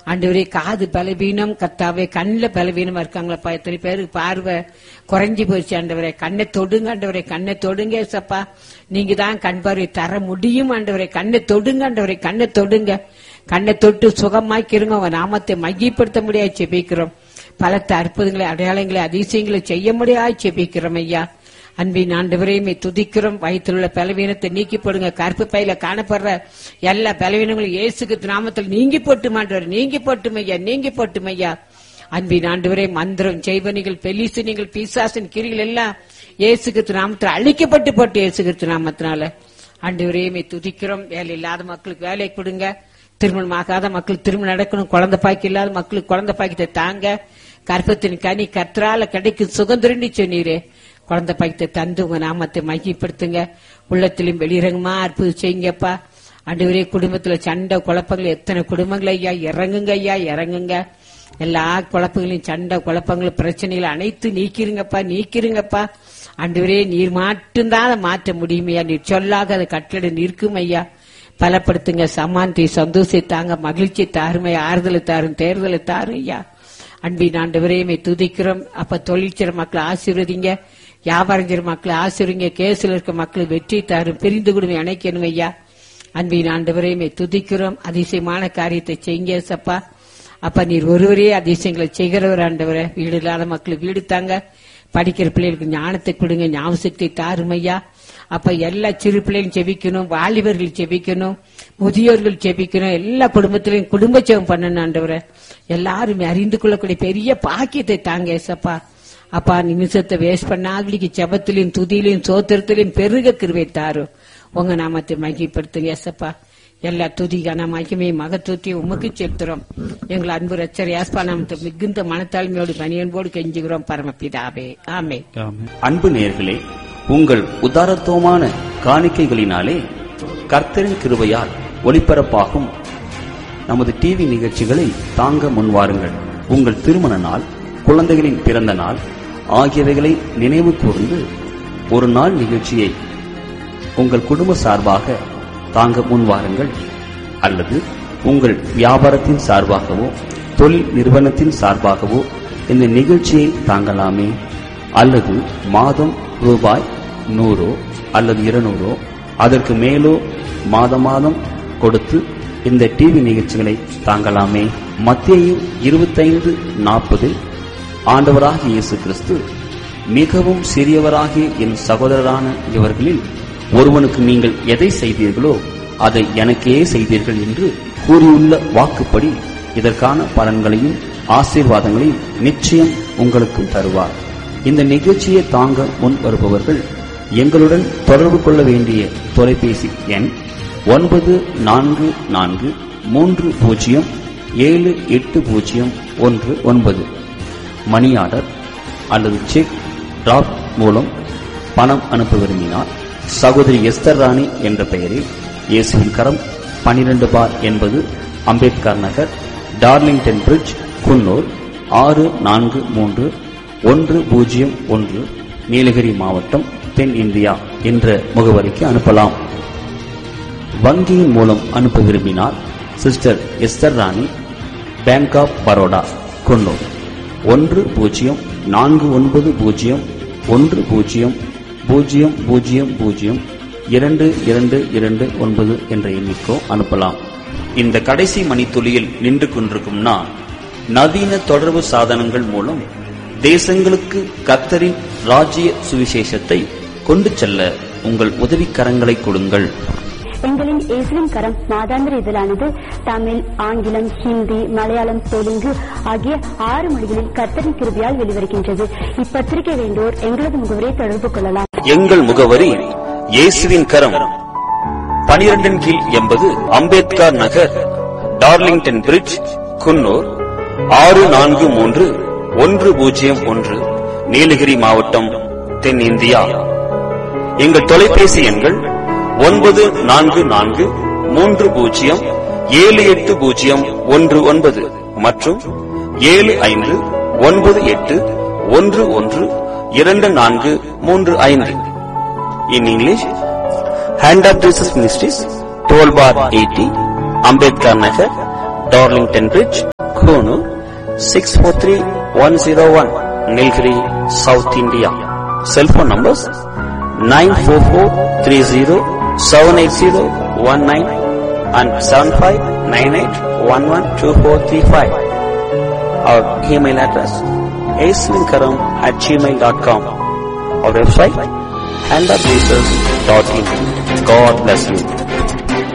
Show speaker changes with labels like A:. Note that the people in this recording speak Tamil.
A: ஆண்டவரே காது பலவீனம் கத்தாவே கண்ணில் பலவீனமா இருக்காங்களப்பா எத்தனை பேருக்கு பார்வை குறைஞ்சி போயிடுச்சு ஆண்டவரே கண்ணை தொடுங்க ஆண்டவரே கண்ணை தொடுங்க ஏசப்பா நீங்க தான் கண் பார்வை தர முடியும் ஆண்டவரே கண்ணை தொடுங்க ஆண்டவரே கண்ணை தொடுங்க கண்ணை தொட்டு சுகமாக்கிருங்க உங்க நாமத்தை மையப்படுத்த முடியாது செபிக்கிறோம் பலத்த அற்புதங்களை அடையாளங்களை அதிசயங்களை செய்ய முடியாது செபிக்கிறோம் ஐயா அன்பின் ஆண்டவரையுமே துதிக்கிறோம் வயிற்றில் உள்ள பலவீனத்தை நீக்கி போடுங்க கருப்பு பையில காணப்படுற எல்லா பலவீனங்களும் இயேசுக்கு நாமத்தில் நீங்கி போட்டு மாண்டவர் நீங்கி போட்டும் ஐயா நீங்கி போட்டும் ஐயா அன்பின் ஆண்டவரே மந்திரம் செய்வனிகள் பெலிசினிகள் பிசாசின் கிரிகள் எல்லாம் இயேசுக்கு நாமத்தில் அழிக்கப்பட்டு போட்டு இயேசுக்கு நாமத்தினால ஆண்டவரையுமே துதிக்கிறோம் வேலை இல்லாத மக்களுக்கு வேலை கொடுங்க திருமணம் ஆகாத மக்களுக்கு திருமணம் நடக்கணும் குழந்தை பாக்கி இல்லாத மக்களுக்கு குழந்தை பாக்கியத்தை தாங்க கற்பத்தின் கனி கற்றால கிடைக்கும் சுகந்திரன்னு சொன்னீரே குழந்தை பாக்கியத்தை தந்து உங்க நாமத்தை மையப்படுத்துங்க உள்ளத்திலும் வெளிரங்கமா அற்புதம் செய்யுங்கப்பா ஆண்டவரே குடும்பத்துல சண்டை குழப்பங்கள் எத்தனை குடும்பங்கள் ஐயா இறங்குங்க ஐயா இறங்குங்க எல்லா குழப்பங்களையும் சண்டை குழப்பங்களும் பிரச்சனைகளை அனைத்து நீக்கிருங்கப்பா நீக்கிருங்கப்பா ஆண்டவரே நீர் மட்டும்தான் அதை மாற்ற முடியுமையா நீர் சொல்லாக அதை கட்டளை நிற்கும் ஐயா பலப்படுத்துங்க சமாந்தி சந்தோஷத்தை தாங்க மகிழ்ச்சி தாருமை ஆறுதலை தாரும் தேர்தலை தாரும் ஐயா அன்பின் ஆண்டவரையுமே துதிக்கிறோம் அப்ப தொழிற்சிற மக்களை ஆசீர்வதிங்க வியாபாரம் செய்கிற மக்களை ஆசீர்வதிங்க கேசில் இருக்க மக்களை வெற்றி தாரும் பிரிந்து குடும்பம் இணைக்கணும் ஐயா அன்பின் ஆண்டவரையுமே துதிக்கிறோம் அதிசயமான காரியத்தை செய்யுங்க சப்பா அப்ப நீர் ஒருவரே அதிசயங்களை செய்கிறவர் ஆண்டவரை வீடு இல்லாத மக்களுக்கு வீடு தாங்க படிக்கிற பிள்ளைகளுக்கு ஞானத்தை கொடுங்க ஞாபகத்தை தாருமையா அப்ப எல்லா சிறு பிள்ளைகளும் செபிக்கணும் வாலிபர்கள் செபிக்கணும் முதியோர்கள் செபிக்கணும் எல்லா குடும்பத்திலையும் குடும்ப ஜெபம் பண்ணணும் ஆண்டவரை எல்லாரும் அறிந்து கொள்ளக்கூடிய பெரிய பாக்கியத்தை தாங்க ஏசப்பா அப்பா நிமிஷத்தை வேஸ்ட் பண்ணாதபடிக்கு ஜெபத்திலையும் துதியிலையும் சோத்திரத்திலையும் பெருக கிருவை தாரும் உங்க நாமத்தை மகிப்படுத்துங்க ஏசப்பா எல்லா துதி கன மகிமை மகத்துவத்தையும் உமக்கு செலுத்துறோம் எங்கள் அன்பு ரச்சர் யாஸ்பா நாமத்தை மிகுந்த மனத்தாழ்மையோடு பணியன்போடு கெஞ்சுகிறோம் பரமபிதாவே ஆமே
B: அன்பு நேயர்களே உங்கள் உதாரத்துவமான காணிக்கைகளினாலே கர்த்தரின் கிருபையால் ஒளிபரப்பாகும் நமது டிவி நிகழ்ச்சிகளை தாங்க முன்வாருங்கள் உங்கள் திருமண நாள் குழந்தைகளின் பிறந்த நாள் ஆகியவைகளை நினைவு கூர்ந்து ஒரு நாள் நிகழ்ச்சியை உங்கள் குடும்ப சார்பாக தாங்க முன்வாருங்கள் அல்லது உங்கள் வியாபாரத்தின் சார்பாகவோ தொழில் நிறுவனத்தின் சார்பாகவோ இந்த நிகழ்ச்சியை தாங்கலாமே அல்லது மாதம் ரூபாய் நூறோ அல்லது இருநூறோ அதற்கு மேலோ மாத மாதம் கொடுத்து இந்த டிவி நிகழ்ச்சிகளை தாங்கலாமே மத்திய இருபத்தைந்து நாற்பதில் ஆண்டவராகிய இயேசு கிறிஸ்து மிகவும் சிறியவராகிய என் சகோதரரான இவர்களில் ஒருவனுக்கு நீங்கள் எதை செய்தீர்களோ அதை எனக்கே செய்தீர்கள் என்று கூறியுள்ள வாக்குப்படி இதற்கான பலன்களையும் ஆசீர்வாதங்களையும் நிச்சயம் உங்களுக்கும் தருவார் இந்த நிகழ்ச்சியை தாங்க முன் வருபவர்கள் எங்களுடன் தொடர்பு கொள்ள வேண்டிய தொலைபேசி எண் ஒன்பது நான்கு நான்கு மூன்று பூஜ்ஜியம் ஏழு எட்டு பூஜ்ஜியம் ஒன்று ஒன்பது மணி ஆர்டர் அல்லது செக் டிராப் மூலம் பணம் அனுப்ப விரும்பினார் சகோதரி எஸ்தர் ராணி என்ற பெயரில் இயேசுவின் கரம் பனிரெண்டு பார் என்பது அம்பேத்கர் நகர் டார்லிங்டன் பிரிட்ஜ் குன்னூர் ஆறு நான்கு மூன்று ஒன்று பூஜ்ஜியம் ஒன்று நீலகிரி மாவட்டம் தென் இந்தியா என்ற முகவரிக்கு அனுப்பலாம் வங்கியின் மூலம் அனுப்ப விரும்பினால் sister Esther Rani bank of Baroda Coonoor ஒன்று பூஜ்ஜியம் நான்கு ஒன்பது பூஜ்ஜியம் ஒன்று பூஜ்ஜியம் பூஜ்ஜியம் பூஜ்ஜியம் பூஜ்ஜியம் இரண்டு இரண்டு இரண்டு ஒன்பது என்ற எண்ணிக்கோ அனுப்பலாம் இந்த கடைசி மணித்துளியில் நின்று கொண்டிருக்கும் நான் நவீன தொடர்பு சாதனங்கள் மூலம் தேசங்களுக்கு கத்தரின் ராஜ்ய சுவிசேஷத்தை கொண்டு செல்ல உங்கள் உதவிக்கரங்களை கொடுங்கள்
C: எங்களின் இயேசுவின் கரம் மாதாந்திர இதழானது தமிழ் ஆங்கிலம் ஹிந்தி மலையாளம் தெலுங்கு ஆகிய ஆறு மொழிகளில் கர்த்தரின் கிருபியால் வெளிவருகின்றது இப்பத்திரிகை வேண்டோர் எங்களது முகவரை தொடர்பு கொள்ளலாம்
B: எங்கள் முகவரி இயேசுவின் கரம் பனிரெண்டின் கீழ் எண்பது அம்பேத்கர் நகர் டார்லிங்டன் பிரிட்ஜ் குன்னூர் ஆறு நான்கு மூன்று ஒன்று பூஜ்ஜியம் ஒன்று நீலகிரி மாவட்டம் தென் இந்தியா எங்கள் தொலைபேசி எண்கள் ஒன்பது நான்கு நான்கு மூன்று பூஜ்ஜியம் ஏழு எட்டு பூஜ்ஜியம் ஒன்று ஒன்பது மற்றும் ஏழு ஐந்து ஒன்பது எட்டு ஒன்று ஒன்று இரண்டு நான்கு மூன்று ஐந்து in English hand of Jesus ministries toll bar eighty Ambedkar Nagar Darlington bridge Dapunu 643-101 Nilgiri, South India. Cell phone numbers 944-30-780-19 and 7598-112435. Our email address asminkaram at gmail.com. Our website handofjesus.in. God bless you.